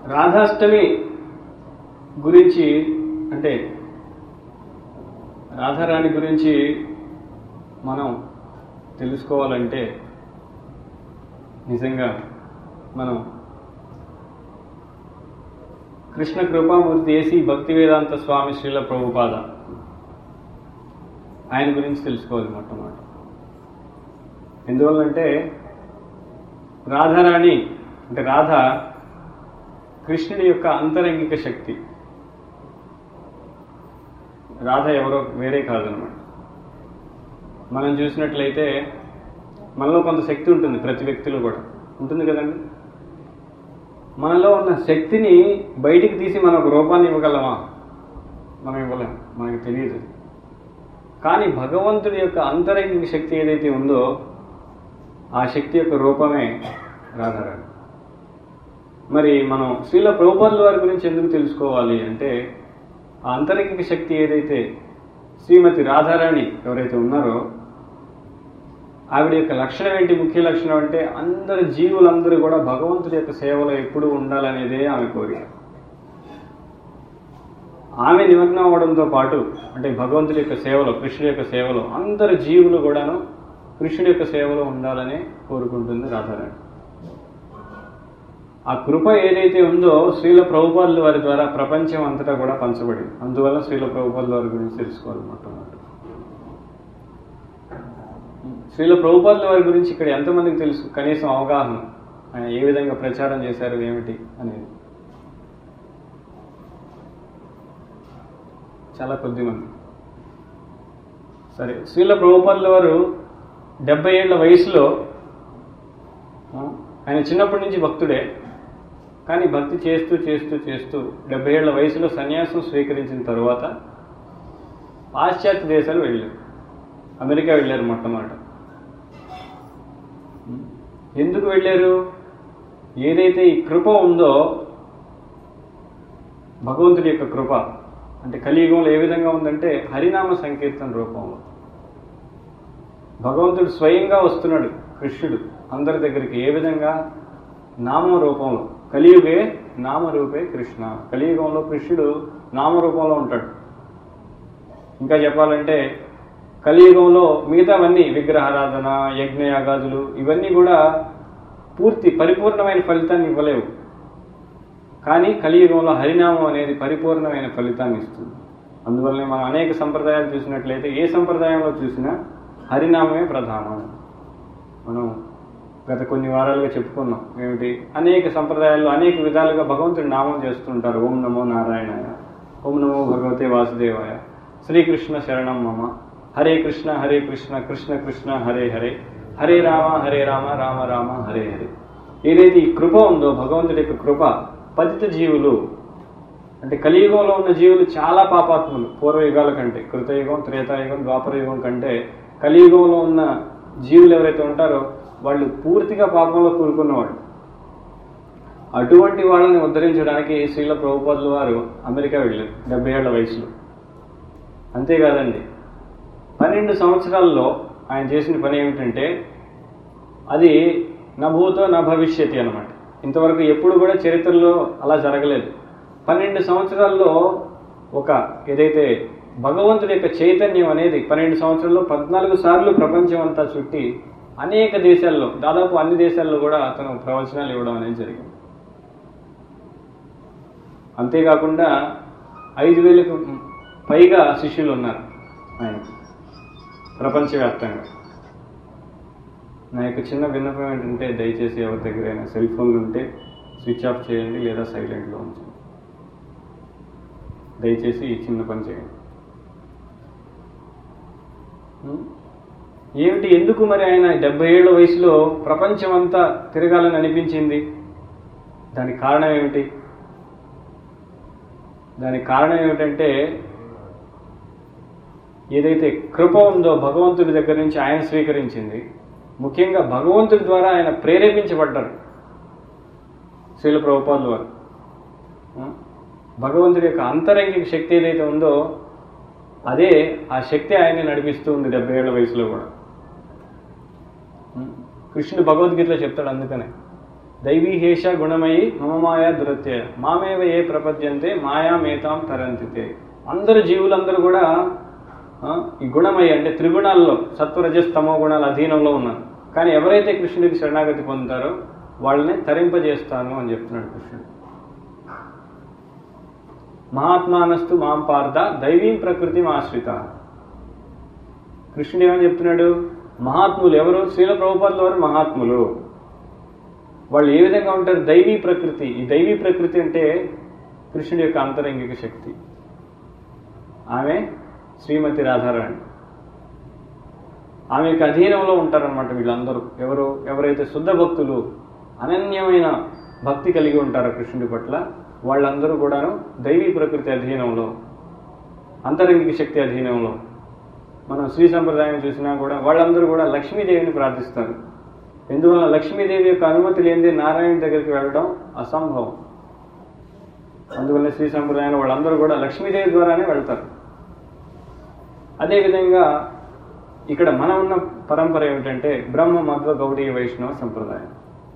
రాధాష్టమి గురించి అంటే రాధారాణి గురించి మనం తెలుసుకోవాలంటే నిజంగా మనం కృష్ణ కృపామూర్తి ఏసీ భక్తి వేదాంత స్వామి శ్రీల ప్రభుపాద ఆయన గురించి తెలుసుకోవాలి మొట్టమొదటి ఎందువల్లంటే రాధారాణి అంటే రాధ కృష్ణుడి యొక్క అంతరంగిక శక్తి రాధ ఎవరో వేరే కాదనమాట మనం చూసినట్లయితే మనలో కొంత శక్తి ఉంటుంది ప్రతి వ్యక్తిలో కూడా ఉంటుంది కదండి మనలో ఉన్న శక్తిని బయటికి తీసి మనం ఒక రూపాన్ని ఇవ్వగలమా మనం ఇవ్వలేం మనకి తెలియదు కానీ భగవంతుడి యొక్క అంతరంగిక శక్తి ఏదైతే ఉందో ఆ శక్తి యొక్క రూపమే రాధారాణి మరి మనం శ్రీల ప్రభుపాదుల వారి గురించి ఎందుకు తెలుసుకోవాలి అంటే ఆ అంతరంగిక శక్తి ఏదైతే శ్రీమతి రాధారాణి ఎవరైతే ఉన్నారో ఆవిడ యొక్క లక్షణం ఏంటి ముఖ్య లక్షణం అంటే అందరి జీవులందరూ కూడా భగవంతుడి యొక్క సేవలో ఎప్పుడూ ఉండాలనేదే ఆమె కోరిక ఆమె నిమగ్నం అవడంతో పాటు అంటే భగవంతుడి యొక్క సేవలో కృష్ణుడి యొక్క సేవలో అందరి జీవులు కూడాను కృష్ణుడి యొక్క సేవలో ఉండాలని కోరుకుంటుంది రాధారాణి ఆ కృప ఏదైతే ఉందో శ్రీల ప్రభుపాదుల వారి ద్వారా ప్రపంచం అంతటా కూడా పంచబడింది అందువల్ల శ్రీల ప్రభుపాదుల వారి గురించి తెలుసుకోవాలి మొట్టమొదటి శ్రీల ప్రభుపాదుల వారి గురించి ఇక్కడ ఎంతమందికి తెలుసు కనీసం అవగాహన ఆయన ఏ విధంగా ప్రచారం చేశారు ఏమిటి అనేది చాలా కొద్ది మంది సరే శ్రీల ప్రభుపాదుల వారు డెబ్బై ఏళ్ల వయసులో ఆ, ఆయన చిన్నప్పటి నుంచి భక్తుడే కానీ భక్తి చేస్తూ చేస్తూ చేస్తూ డెబ్బై ఏళ్ల వయసులో సన్యాసం స్వీకరించిన తరువాత పాశ్చాత్య దేశాలు వెళ్ళారు అమెరికా వెళ్ళారు మొట్టమొదట ఎందుకు వెళ్ళారు ఏదైతే ఈ కృప ఉందో భగవంతుడి యొక్క కృప అంటే కలియుగంలో ఏ విధంగా ఉందంటే హరినామ సంకీర్తన రూపంలో భగవంతుడు స్వయంగా వస్తున్నాడు కృష్ణుడు అందరి దగ్గరికి ఏ విధంగా నామ రూపంలో కలియుగే నామరూపే కృష్ణ కలియుగంలో కృష్ణుడు నామరూపంలో ఉంటాడు ఇంకా చెప్పాలంటే కలియుగంలో మిగతావన్నీ విగ్రహారాధన యజ్ఞయాగాదులు ఇవన్నీ కూడా పూర్తి పరిపూర్ణమైన ఫలితాన్ని ఇవ్వలేవు కానీ కలియుగంలో హరినామం అనేది పరిపూర్ణమైన ఫలితాన్ని ఇస్తుంది అందువల్లనే మనం అనేక సంప్రదాయాలు చూసినట్లయితే ఏ సంప్రదాయంలో చూసినా హరినామమే ప్రధానం మనం గత కొన్ని వారాలుగా చెప్పుకున్నాం ఏమిటి అనేక సంప్రదాయాల్లో అనేక విధాలుగా భగవంతుడి నామం చేస్తుంటారు ఓం నమో నారాయణాయ ఓం నమో భగవతే వాసుదేవాయ శ్రీకృష్ణ శరణం మమ హరే కృష్ణ హరే కృష్ణ కృష్ణ కృష్ణ హరే హరే హరే రామ హరే రామ రామ రామ హరే హరే ఏదైతే ఈ కృప ఉందో భగవంతుడి యొక్క కృప పతిత జీవులు అంటే కలియుగంలో ఉన్న జీవులు చాలా పాపాత్ములు పూర్వయుగాల కంటే కృతయుగం త్రేతాయుగం ద్వాపరయుగం కంటే కలియుగంలో ఉన్న జీవులు ఎవరైతే ఉంటారో వాళ్ళు పూర్తిగా పాపంలో కూరుకున్నవాళ్ళు అటువంటి వాళ్ళని ఉద్ధరించడానికి శ్రీల ప్రభుపాదుల వారు అమెరికా వెళ్ళారు డెబ్బై ఏళ్ల వయసులో అంతేకాదండి పన్నెండు సంవత్సరాల్లో ఆయన చేసిన పని ఏమిటంటే అది నభూతో నా భవిష్యతి అనమాట ఇంతవరకు ఎప్పుడు కూడా చరిత్రలో అలా జరగలేదు పన్నెండు సంవత్సరాల్లో ఒక ఏదైతే భగవంతుడి యొక్క చైతన్యం అనేది పన్నెండు సంవత్సరాల్లో పద్నాలుగు సార్లు ప్రపంచం అంతా చుట్టి అనేక దేశాల్లో దాదాపు అన్ని దేశాల్లో కూడా అతను ప్రవచనాలు ఇవ్వడం అనేది జరిగింది అంతేకాకుండా ఐదు వేలకు పైగా శిష్యులు ఉన్నారు ఆయనకు ప్రపంచవ్యాప్తంగా నా యొక్క చిన్న విన్నపం ఏంటంటే దయచేసి ఎవరి దగ్గరైనా సెల్ ఫోన్లు ఉంటే స్విచ్ ఆఫ్ చేయండి లేదా సైలెంట్లో ఉంచండి దయచేసి ఈ చిన్న పని చేయండి ఉం? ఏమిటి ఎందుకు మరి ఆయన డెబ్బై ఏళ్ళ వయసులో ప్రపంచం అంతా తిరగాలని అనిపించింది దానికి కారణం ఏమిటి దానికి కారణం ఏమిటంటే ఏదైతే కృప ఉందో భగవంతుడి దగ్గర నుంచి ఆయన స్వీకరించింది ముఖ్యంగా భగవంతుడి ద్వారా ఆయన ప్రేరేపించబడ్డారు శీల ప్రభుపాదుల వారు ఆ? భగవంతుడి యొక్క అంతరంగిక శక్తి ఏదైతే ఉందో అదే ఆ శక్తి ఆయన్ని నడిపిస్తూ ఉంది డెబ్బై ఏళ్ళ వయసులో కూడా ఉం? కృష్ణుడు భగవద్గీతలో చెప్తాడు అందుకనే దైవీ హేష గుణమయి మమ మాయా దురత్యయ మామేవ ఏ ప్రపద్యంతే మాయామేతాం తరంతితే అందరు జీవులందరూ కూడా ఆ, ఈ గుణమయ్యి అంటే త్రిగుణాల్లో సత్వరజస్ తమో గుణాల అధీనంలో ఉన్నారు కానీ ఎవరైతే కృష్ణుడికి శరణాగతి పొందుతారో వాళ్ళని తరింపజేస్తాను అని చెప్తున్నాడు కృష్ణుడు మహాత్మానస్తు మాం పార్థ దైవీం ప్రకృతి ఆశ్రిత కృష్ణుడు ఏమని చెప్తున్నాడు మహాత్ములు ఎవరు శ్రీల ప్రభుపాదుల వారు మహాత్ములు వాళ్ళు ఏ విధంగా ఉంటారు దైవీ ప్రకృతి ఈ దైవీ ప్రకృతి అంటే కృష్ణుడి యొక్క అంతరంగిక శక్తి ఆమె శ్రీమతి రాధారాణి ఆమె యొక్క అధీనంలో ఉంటారన్నమాట వీళ్ళందరూ ఎవరు ఎవరైతే శుద్ధ భక్తులు అనన్యమైన భక్తి కలిగి ఉంటారో కృష్ణుడి పట్ల వాళ్ళందరూ కూడాను దైవీ ప్రకృతి అధీనంలో అంతరంగిక శక్తి అధీనంలో మనం శ్రీ సంప్రదాయం చూసినా కూడా వాళ్ళందరూ కూడా లక్ష్మీదేవిని ప్రార్థిస్తారు ఎందువల్ల లక్ష్మీదేవి యొక్క అనుమతి లేనిదే నారాయణ దగ్గరికి వెళ్ళడం అసంభవం అందువల్ల శ్రీ సంప్రదాయంలో వాళ్ళందరూ కూడా లక్ష్మీదేవి ద్వారానే వెళ్తారు అదేవిధంగా ఇక్కడ మనం ఉన్న పరంపర ఏమిటంటే బ్రహ్మ మధ్వ గౌడీయ వైష్ణవ సంప్రదాయం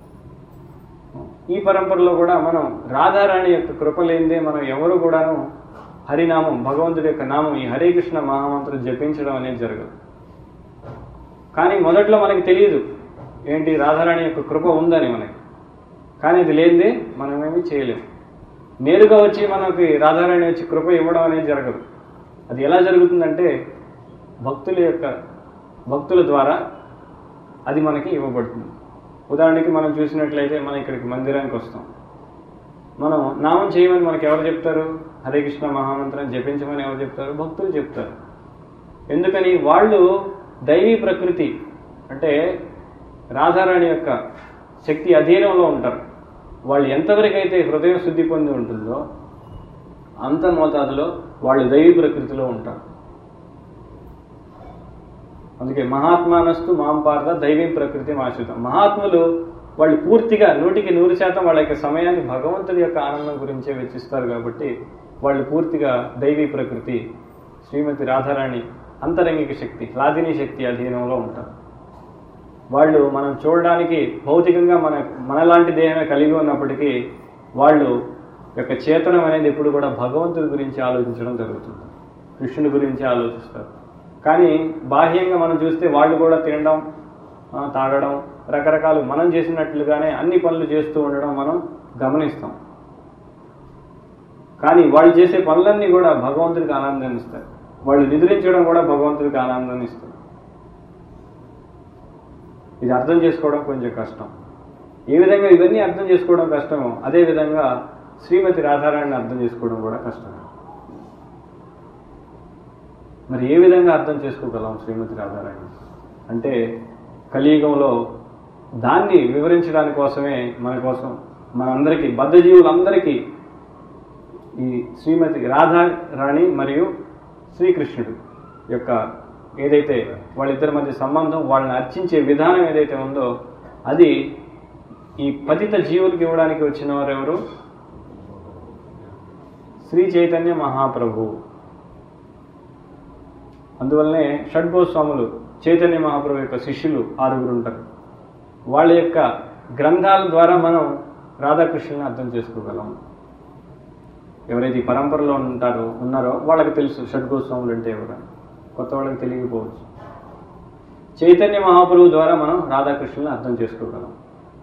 ఈ పరంపరలో కూడా మనం రాధారాణి యొక్క కృప లేనిదే మనం ఎవరు కూడాను హరినామం భగవంతుడి యొక్క నామం ఈ హరే కృష్ణ మహామంత్రం జపించడం అనేది జరగదు కానీ మొదట్లో మనకి తెలియదు ఏంటి రాధారాణి యొక్క కృప ఉందని మనకి కానీ అది లేనిదే మనమేమీ చేయలేము నేరుగా వచ్చి మనకి రాధారాణి వచ్చి కృప ఇవ్వడం అనేది జరగదు అది ఎలా జరుగుతుందంటే భక్తుల యొక్క భక్తుల ద్వారా అది మనకి ఇవ్వబడుతుంది ఉదాహరణకి మనం చూసినట్లయితే మనం ఇక్కడికి మందిరానికి వస్తాం మనం నామం చేయమని మనకి ఎవరు చెప్తారు హరే కృష్ణ మహామంత్రం జపించమని ఎవరు చెప్తారు భక్తులు చెప్తారు ఎందుకని వాళ్ళు దైవీ ప్రకృతి అంటే రాధారాణి యొక్క శక్తి అధీనంలో ఉంటారు వాళ్ళు ఎంతవరకు అయితే హృదయం శుద్ధి పొంది ఉంటుందో అంత మోతాదులో వాళ్ళు దైవీ ప్రకృతిలో ఉంటారు అందుకే మహాత్మానస్తు మాం పార్థ దైవీ ప్రకృతి ఆశ్రితం మహాత్ములు వాళ్ళు పూర్తిగా నూటికి నూరు శాతం వాళ్ళ యొక్క సమయాన్ని భగవంతుడి యొక్క ఆనందం గురించే వెచ్చిస్తారు కాబట్టి వాళ్ళు పూర్తిగా దైవీ ప్రకృతి శ్రీమతి రాధారాణి అంతరంగిక శక్తి లాదిని శక్తి అధీనంలో ఉంటారు వాళ్ళు మనం చూడడానికి భౌతికంగా మన మనలాంటి దేహమే కలిగి ఉన్నప్పటికీ వాళ్ళు యొక్క చేతనం అనేది ఎప్పుడు కూడా భగవంతుడి గురించి ఆలోచించడం జరుగుతుంది కృష్ణుడి గురించి ఆలోచిస్తారు కానీ బాహ్యంగా మనం చూస్తే వాళ్ళు కూడా తినడం ఆ, తాగడం రకరకాలు మనం చేసినట్లుగానే అన్ని పనులు చేస్తూ ఉండడం మనం గమనిస్తాం కానీ వాళ్ళు చేసే పనులన్నీ కూడా భగవంతుడికి ఆనందాన్ని ఇస్తాయి వాళ్ళు నిద్రించడం కూడా భగవంతుడికి ఆనందాన్ని ఇస్తుంది ఇది అర్థం చేసుకోవడం కొంచెం కష్టం ఏ విధంగా ఇవన్నీ అర్థం చేసుకోవడం కష్టమో అదే విధంగా శ్రీమతి రాధారాణిని అర్థం చేసుకోవడం కూడా కష్టం మరి ఏ విధంగా అర్థం చేసుకోగలం శ్రీమతి రాధారాణి అంటే కలియుగంలో దాన్ని వివరించడానికి కోసమే మన కోసం మనందరికీ బద్ధజీవులందరికీ ఈ శ్రీమతి రాధారాణి మరియు శ్రీకృష్ణుడు యొక్క ఏదైతే వాళ్ళిద్దరి మధ్య సంబంధం వాళ్ళని అర్చించే విధానం ఏదైతే ఉందో అది ఈ పతిత జీవులకి ఇవ్వడానికి వచ్చిన వారు ఎవరు శ్రీ చైతన్య మహాప్రభు అందువల్లనే షడ్గోస్వాములు చైతన్య మహాప్రభు యొక్క శిష్యులు ఆరుగురు ఉంటారు వాళ్ళ యొక్క గ్రంథాల ద్వారా మనం రాధాకృష్ణుని అర్థం చేసుకోగలం ఎవరైతే ఈ పరంపరలో ఉంటారో ఉన్నారో వాళ్ళకి తెలుసు షడ్గోస్వాములు అంటే ఎవరు అని. కొత్త వాళ్ళకి తెలియకపోవచ్చు చైతన్య మహాప్రభు ద్వారా మనం రాధాకృష్ణుని అర్థం చేసుకోగలం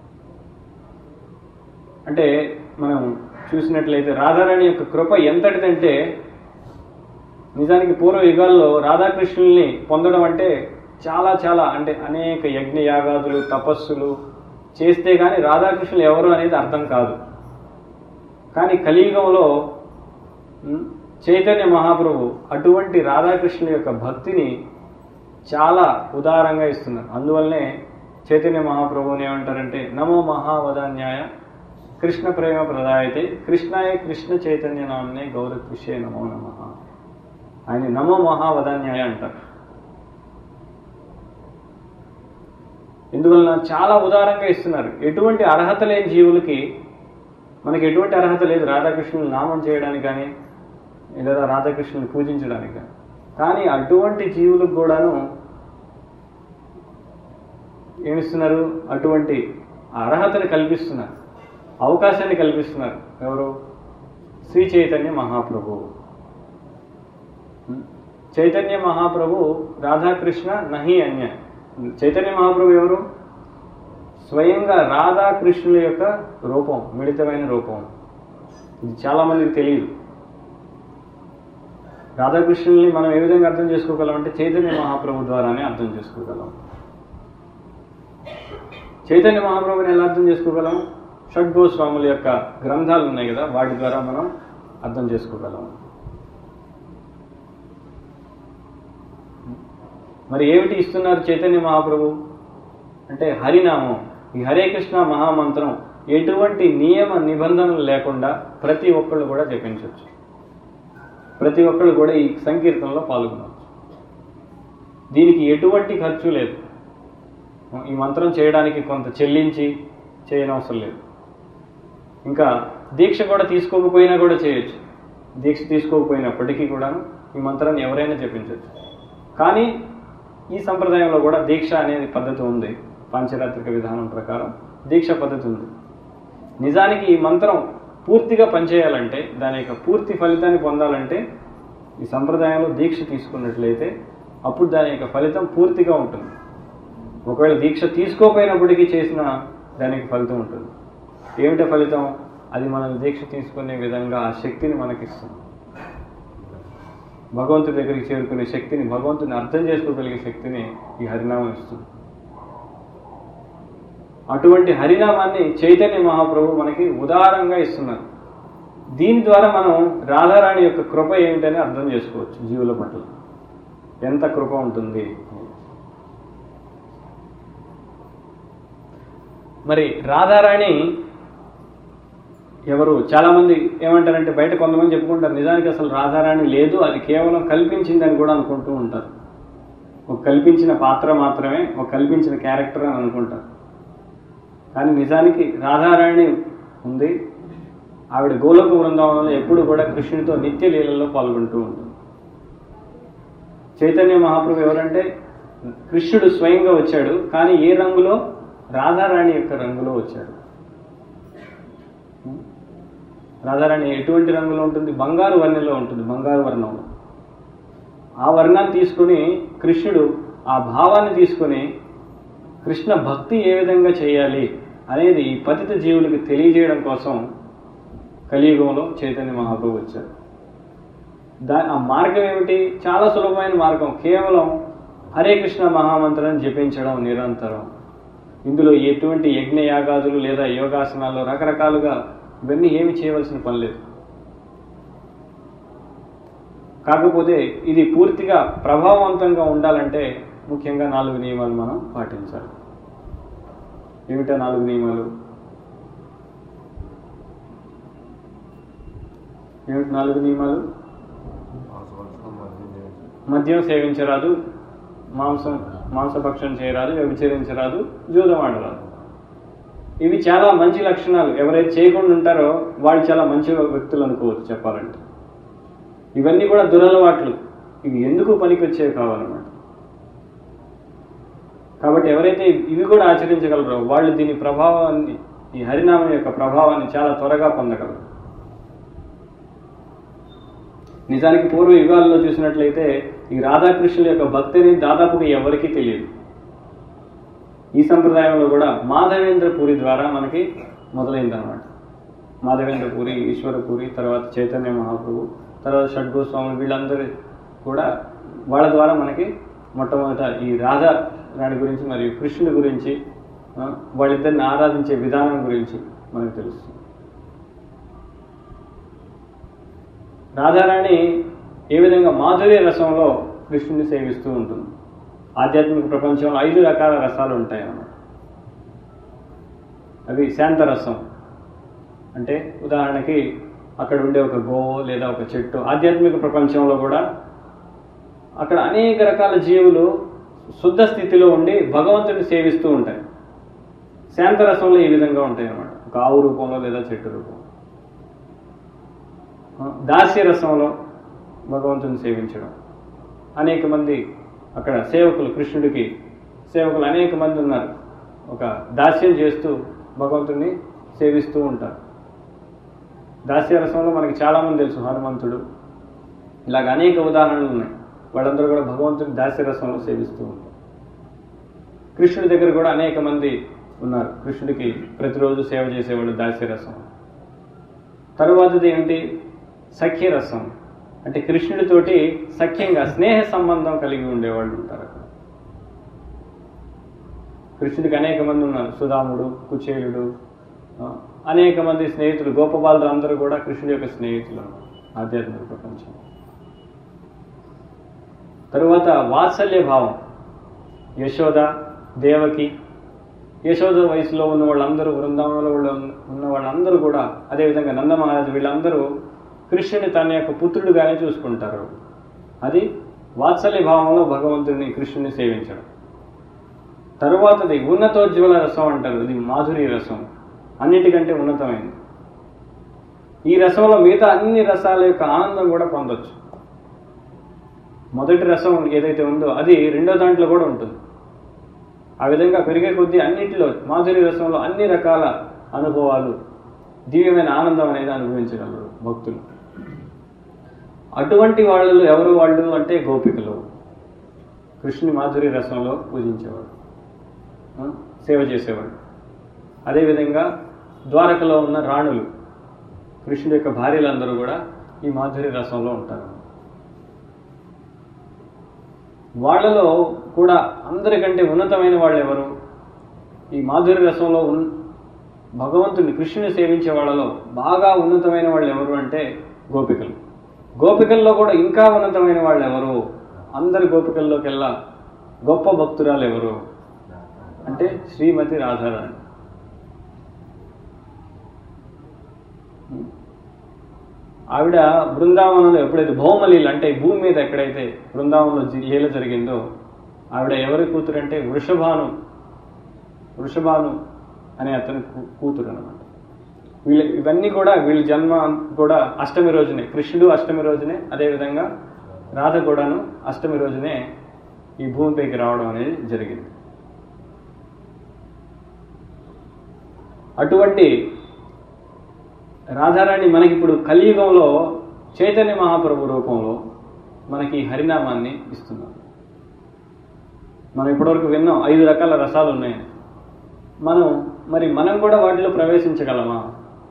అంటే మనం చూసినట్లయితే రాధారాణి యొక్క కృప ఎంతటిదంటే నిజానికి పూర్వ యుగాల్లో రాధాకృష్ణుల్ని పొందడం అంటే చాలా చాలా అంటే అనేక యజ్ఞ యాగాదులు తపస్సులు చేస్తే కానీ రాధాకృష్ణులు ఎవరు అనేది అర్థం కాదు కానీ కలియుగంలో ఉమ్, చైతన్య మహాప్రభు అటువంటి రాధాకృష్ణుల యొక్క భక్తిని చాలా ఉదారంగా ఇస్తున్నారు అందువల్లనే చైతన్య మహాప్రభుని ఏమంటారంటే నమో మహావదాన్యాయ కృష్ణ ప్రేమ ప్రదాయతే కృష్ణాయ కృష్ణ చైతన్య నామనే గౌరకృష్యే నమో నమ ఆయన నమో మహావదాన్యాయ అంటారు ఎందువలన చాలా ఉదారంగా ఇస్తున్నారు ఎటువంటి అర్హత లేని జీవులకి మనకి ఎటువంటి అర్హత లేదు రాధాకృష్ణుని నామం చేయడానికి కానీ లేదా రాధాకృష్ణుని పూజించడానికి కానీ కానీ అటువంటి జీవులకు కూడాను ఏమిస్తున్నారు అటువంటి అర్హతను కల్పిస్తున్నారు అవకాశాన్ని కల్పిస్తున్నారు ఎవరు శ్రీ చైతన్య మహాప్రభు చైతన్య మహాప్రభు రాధాకృష్ణ నహి అన్య చైతన్య మహాప్రభు ఎవరు స్వయంగా రాధాకృష్ణుల యొక్క రూపం మిళితమైన రూపం ఇది చాలా మందికి తెలియదు రాధాకృష్ణుల్ని మనం ఏ విధంగా అర్థం చేసుకోగలం అంటే చైతన్య మహాప్రభు ద్వారానే అర్థం చేసుకోగలం చైతన్య మహాప్రభుని ఎలా అర్థం చేసుకోగలం షడ్గోస్వాముల యొక్క గ్రంథాలు ఉన్నాయి కదా వాటి ద్వారా మనం అర్థం చేసుకోగలం మరి ఏమిటి ఇస్తున్నారు చైతన్య మహాప్రభు అంటే హరినామం ఈ హరే కృష్ణ మహామంత్రం ఎటువంటి నియమ నిబంధనలు లేకుండా ప్రతి ఒక్కళ్ళు కూడా జపించవచ్చు ప్రతి ఒక్కళ్ళు కూడా ఈ సంకీర్తనలో పాల్గొనవచ్చు దీనికి ఎటువంటి ఖర్చు లేదు ఈ మంత్రం చేయడానికి కొంత చెల్లించి చేయనవసరం లేదు ఇంకా దీక్ష కూడా తీసుకోకపోయినా కూడా చేయొచ్చు దీక్ష తీసుకోకపోయినప్పటికీ కూడా ఈ మంత్రాన్ని ఎవరైనా జపించవచ్చు కానీ ఈ సంప్రదాయంలో కూడా దీక్ష అనేది పద్ధతి ఉంది పాంచరాత్రిక విధానం ప్రకారం దీక్ష పద్ధతి ఉంది నిజానికి ఈ మంత్రం పూర్తిగా పనిచేయాలంటే దాని యొక్క పూర్తి ఫలితాన్ని పొందాలంటే ఈ సంప్రదాయంలో దీక్ష తీసుకున్నట్లయితే అప్పుడు దాని యొక్క ఫలితం పూర్తిగా ఉంటుంది ఒకవేళ దీక్ష తీసుకోకపోయినప్పటికీ చేసిన దానికి ఫలితం ఉంటుంది ఏమిటి ఫలితం అది మనం దీక్ష తీసుకునే విధంగా ఆ శక్తిని మనకిస్తుంది భగవంతుడి దగ్గరికి చేరుకునే శక్తిని భగవంతుని అర్థం చేసుకోగలిగే శక్తిని ఈ హరినామం ఇస్తుంది అటువంటి హరినామాన్ని చైతన్య మహాప్రభు మనకి ఉదారంగా ఇస్తున్నారు దీని ద్వారా మనం రాధారాణి యొక్క కృప ఏమిటని అర్థం చేసుకోవచ్చు జీవుల పట్ల ఎంత కృప ఉంటుంది మరి రాధారాణి ఎవరు చాలా మంది ఏమంటారంటే బయట కొంతమంది చెప్పుకుంటారు నిజానికి అసలు రాధారాణి లేదు అది కేవలం కల్పించిందని కూడా అనుకుంటూ ఉంటారు ఒక కల్పించిన పాత్ర మాత్రమే ఒక కల్పించిన క్యారెక్టర్ అని అనుకుంటారు కానీ నిజానికి రాధారాణి ఉంది ఆవిడ గోలోక బృందావనంలో ఎప్పుడు కూడా కృష్ణుడితో నిత్య లీలలో పాల్గొంటూ ఉంటుంది చైతన్య మహాప్రభు ఎవరంటే కృష్ణుడు స్వయంగా వచ్చాడు కానీ ఏ రంగులో రాధారాణి యొక్క రంగులో వచ్చాడు రాధారాణి ఎటువంటి రంగులో ఉంటుంది బంగారు వర్ణంలో ఉంటుంది బంగారు వర్ణంలో ఆ వర్ణాన్ని తీసుకుని కృష్ణుడు ఆ భావాన్ని తీసుకుని కృష్ణ భక్తి ఏ విధంగా చేయాలి అనేది ఈ పతిత జీవులకి తెలియజేయడం కోసం కలియుగంలో చైతన్య మహాప్రభు వచ్చారు దా ఆ మార్గం ఏమిటి చాలా సులభమైన మార్గం కేవలం హరే కృష్ణ మహామంత్రాన్ని జపించడం నిరంతరం ఇందులో ఎటువంటి యజ్ఞ యాగాదులు లేదా యోగాసనాలు రకరకాలుగా ఇవన్నీ ఏమి చేయవలసిన పని లేదు కాకపోతే ఇది పూర్తిగా ప్రభావవంతంగా ఉండాలంటే ముఖ్యంగా నాలుగు నియమాలు మనం పాటించాలి ఏమిటా నాలుగు నియమాలు ఏమిటి నాలుగు నియమాలు మద్యం సేవించరాదు మాంసం మాంసభక్షణ చేయరాదు వ్యభిచరించరాదు జూదం ఆడరాదు ఇవి చాలా మంచి లక్షణాలు ఎవరైతే చేయకుండా ఉంటారో వాళ్ళు చాలా మంచి వ్యక్తులు అనుకోవచ్చు చెప్పాలంటే ఇవన్నీ కూడా దురలవాట్లు ఇవి ఎందుకు పనికొచ్చేవి కావాలన్నమాట కాబట్టి ఎవరైతే ఇవి కూడా ఆచరించగలరో వాళ్ళు దీని ప్రభావాన్ని ఈ హరినామం యొక్క ప్రభావాన్ని చాలా త్వరగా పొందగలరు నిజానికి పూర్వ యుగాల్లో చూసినట్లయితే ఈ రాధాకృష్ణుల యొక్క భక్తిని దాదాపుగా ఎవరికీ తెలియదు ఈ సంప్రదాయంలో కూడా మాధవేంద్ర పూరి ద్వారా మనకి మొదలైందనమాట మాధవేంద్ర పూరి ఈశ్వర పూరి తర్వాత చైతన్య మహాప్రభు తర్వాత షడ్గోస్వామి వీళ్ళందరూ కూడా వాళ్ళ ద్వారా మనకి మొట్టమొదట ఈ రాధా రాణి గురించి మరియు కృష్ణుడి గురించి ఆ, వాళ్ళిద్దరిని ఆరాధించే విధానం గురించి మనకు తెలుస్తుంది రాధారాణి ఏ విధంగా మాధుర్య రసంలో కృష్ణుని సేవిస్తూ ఉంటుంది ఆధ్యాత్మిక ప్రపంచంలో ఐదు రకాల రసాలు ఉంటాయి అన్నమాట అవి శాంతరసం అంటే ఉదాహరణకి అక్కడ ఉండే ఒక గోవు లేదా ఒక చెట్టు ఆధ్యాత్మిక ప్రపంచంలో కూడా అక్కడ అనేక రకాల జీవులు శుద్ధ స్థితిలో ఉండి భగవంతుని సేవిస్తూ ఉంటాయి శాంతరసంలో ఈ విధంగా ఉంటాయి అన్నమాట ఒక ఆవు రూపంలో లేదా చెట్టు రూపంలో దాస్య రసంలో భగవంతుని సేవించడం అనేక మంది అక్కడ సేవకులు కృష్ణుడికి సేవకులు అనేక మంది ఉన్నారు ఒక దాస్యం చేస్తూ భగవంతుని సేవిస్తూ ఉంటారు దాస్యరసంలో మనకి చాలామంది తెలుసు హనుమంతుడు ఇలాగ అనేక ఉదాహరణలు ఉన్నాయి వాళ్ళందరూ కూడా భగవంతుని దాస్యరసంలో సేవిస్తూ ఉంటారు కృష్ణుడి దగ్గర కూడా అనేక మంది ఉన్నారు కృష్ణుడికి ప్రతిరోజు సేవ చేసేవాళ్ళు దాస్యరసం తరువాతది ఏంటి సఖ్యరసం అంటే కృష్ణుడితోటి సఖ్యంగా స్నేహ సంబంధం కలిగి ఉండేవాళ్ళు ఉంటారు అక్కడ కృష్ణుడికి అనేక మంది ఉన్నారు సుధాముడు కుచేలుడు ఆ, అనేక మంది స్నేహితులు గోపబాలుడు అందరూ కూడా కృష్ణుడి యొక్క స్నేహితులు ఆధ్యాత్మిక ప్రపంచం తరువాత వాత్సల్య భావం యశోద దేవకి యశోద వయసులో ఉన్న వాళ్ళందరూ బృందావనంలో ఉన్న- ఉన్న వాళ్ళందరూ కూడా అదేవిధంగా నంద మహారాజు వీళ్ళందరూ కృష్ణుని తన యొక్క పుత్రుడుగానే చూసుకుంటారు అది వాత్సల్య భావంలో భగవంతుడిని కృష్ణుని సేవించడం తరువాతది ఉన్నతోజ్వల రసం అంటారు ఇది మాధురి రసం అన్నిటికంటే ఉన్నతమైనది ఈ రసంలో మిగతా అన్ని రసాల యొక్క ఆనందం కూడా పొందొచ్చు మొదటి రసం ఏదైతే ఉందో అది రెండో దాంట్లో కూడా ఉంటుంది ఆ విధంగా పెరిగే కొద్దీ అన్నిటిలో మాధురి రసంలో అన్ని రకాల అనుభవాలు దివ్యమైన ఆనందం అనేది అనుభవించగలరు భక్తులు అటువంటి వాళ్ళు ఎవరు వాళ్ళు అంటే గోపికలు కృష్ణుని మాధురి రసంలో పూజించేవాడు ఆ, సేవ చేసేవాడు అదేవిధంగా ద్వారకలో ఉన్న రాణులు కృష్ణుడి యొక్క భార్యలందరూ కూడా ఈ మాధురి రసంలో ఉంటారు వాళ్ళలో కూడా అందరికంటే ఉన్నతమైన వాళ్ళు ఎవరు ఈ మాధురి రసంలో ఉన్ భగవంతుని కృష్ణుని సేవించే వాళ్ళలో బాగా ఉన్నతమైన వాళ్ళు ఎవరు అంటే గోపికలు గోపికల్లో కూడా ఇంకా ఉన్నతమైన వాళ్ళు ఎవరు అందరి గోపికల్లోకెల్లా గొప్ప భక్తురాలు ఎవరు అంటే శ్రీమతి రాధారాణి ఆవిడ బృందావనంలో ఎప్పుడైతే భౌమలీలు అంటే భూమి మీద ఎక్కడైతే బృందావనంలో జి- లీల జరిగిందో ఆవిడ ఎవరి కూతురు అంటే వృషభాను వృషభాను అనే అతని కూ- కూతురు అనమాట వీళ్ళ ఇవన్నీ కూడా వీళ్ళ జన్మ కూడా అష్టమి రోజునే కృష్ణుడు అష్టమి రోజునే అదేవిధంగా రాధ కూడాను అష్టమి రోజునే ఈ భూమిపైకి రావడం అనేది జరిగింది అటువంటి రాధారాణి మనకి ఇప్పుడు కలియుగంలో చైతన్య మహాప్రభు రూపంలో మనకి ఈ హరినామాన్ని ఇస్తున్నారు మనం ఇప్పటివరకు విన్నాం ఐదు రకాల రసాలు ఉన్నాయి మనం మరి మనం కూడా వాటిలో ప్రవేశించగలమా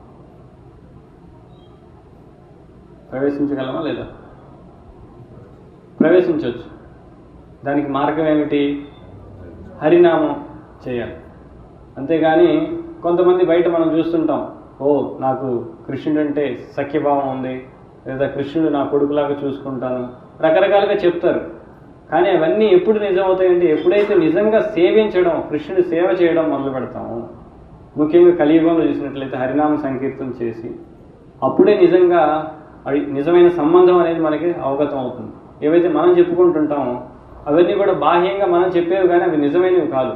ప్రవేశించగలమా లేదా ప్రవేశించవచ్చు దానికి మార్గం ఏమిటి హరినామం చేయాలి అంతేగాని కొంతమంది బయట మనం చూస్తుంటాం ఓ నాకు కృష్ణుడు అంటే సఖ్యభావం ఉంది లేదా కృష్ణుడు నా కొడుకులాగా చూసుకుంటాను రకరకాలుగా చెప్తారు కానీ అవన్నీ ఎప్పుడు నిజమవుతాయంటే ఎప్పుడైతే నిజంగా సేవించడం కృష్ణుడి సేవ చేయడం మొదలు పెడతామో ముఖ్యంగా కలియుగంలో చూసినట్లయితే హరినామ సంకీర్తన చేసి అప్పుడే నిజంగా అది నిజమైన సంబంధం అనేది మనకి అవగతం అవుతుంది ఏవైతే మనం చెప్పుకుంటుంటామో అవన్నీ కూడా బాహ్యంగా మనం చెప్పేవి కానీ అవి నిజమైనవి కాదు